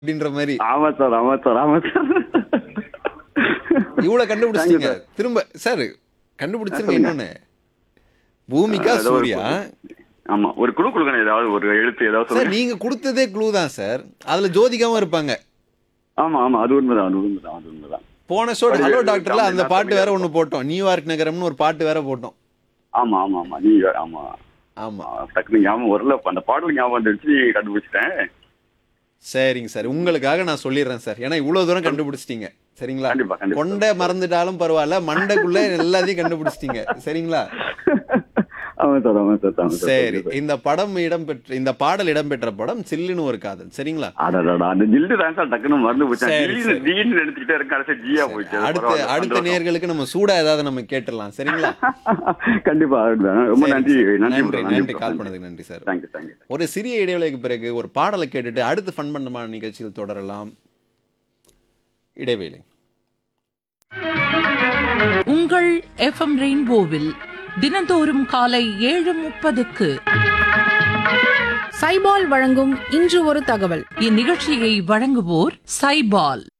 அப்படின்ற மாதிரி ஆமா சார் ஆமா சார் ஆமா சார் இவ்வளவு கண்டுபிடிச்சிட்டீங்க Thank you, திரும்ப சார் கண்டுபிடிச்சிருங்க சொல்லுங்க. இன்னொன்னு பூமிகா ஏதோ ஒரு சூர்யா ஆமா ஒரு குழு கொடுக்கணும் ஏதாவது ஒரு எழுத்து ஏதாவது சார் சொல்லுங்க நீங்க கொடுத்ததே க்ளூ தான் சார் அதுல ஜோதிகாவும் இருப்பாங்க ஆமா ஆமா அது உண்மைதான் அது உண்மைதான் அது உண்மைதான் போன ஷோ அது ஹலோ அது டாக்டர்ல அந்த தமிழ் பாட்டு வேற தமிழ் ஒண்ணு போட்டோம் நியூயார்க் நகரம்னு ஒரு பாட்டு வேற போட்டோம் ஆமா ஆமா ஆமா நீ ஆமா ஆமா ஆ, டக்குனு ஞாபகம் வரல அந்த பாடல் ஞாபகம் வந்துருச்சு கண்டுபிடிச்சிட்டேன் சரிங்க சார் உங்களுக்காக நான் சொல்லிடுறேன் சார் ஏன்னா இவ்வளவு தூரம் கண்டுபிடிச்சிட்டீங்க சரிங்களா கண்டிப்பா கண்டிப்பா கொண்டை மறந்துட்டாலும் பரவாயில்ல மண்டைக்குள்ள எல்லாத்தையும் கண்டுபிடிச்சிட்டீங்க சரிங்களா ஆமா சார் ஆமா சார் ஆமா சார் சரி இந்த படம் இடம்பெற்ற இந்த பாடல் இடம்பெற்ற படம் சில்லுன்னு ஒரு காதல் சரிங்களா அடடா அந்த ஜில்டு தான் சார் டக்குன்னு மறந்து போச்சேன் சரி, ஜில்லுன்னு சரி. ஜீன்னு நினைச்சுக்கிட்டே இருக்கேன் கடைசி ஜியா போயிடுச்சு அடுத்த பரவாயில்ல, அடுத்த சந்தோஷம். நேர்களுக்கு நம்ம சூடா ஏதாவது நம்ம கேட்டுடலாம் சரிங்களா கண்டிப்பா ரொம்ப சரி, நன்றி சரி. நன்றி நன்றி bro, நன்றி bro, கால் பண்ணதுக்கு நன்றி சார் தேங்க்யூ தேங்க்யூ ஒரு சிறிய இடைவேளைக்கு பிறகு ஒரு பாடலை கேட்டுட்டு அடுத்து ஃபன் பண்ணமான நிகழ்ச்சியில் தொடரலாம் இடைவேளை உங்கள் எஃப்எம் ரெயின்போவில் தினந்தோறும் காலை ஏழு முப்பதுக்கு சைபால் வழங்கும் இன்று ஒரு தகவல் இந்நிகழ்ச்சியை வழங்குவோர் சைபால்